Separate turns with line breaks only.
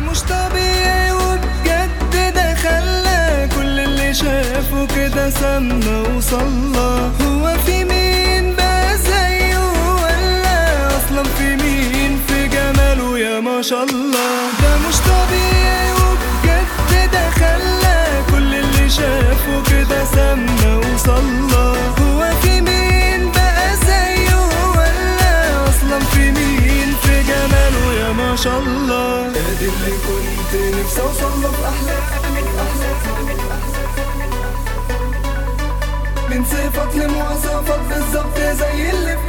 مش طبيعي وبجد ده خلى كل اللي شافه كده سمى وصلى هو في مين بقى زيه ولا اصلا في مين في جماله يا ما شاء الله ده مش طبيعي وبجد ده خلى كل اللي شافه كده سمى وصلى هو في مين بقى زيه ولا اصلا في مين في جماله يا ما شاء الله ادي اللي كنت نفسي اوصل له في احلامي من صفات لمواصفات بالظبط زي اللي في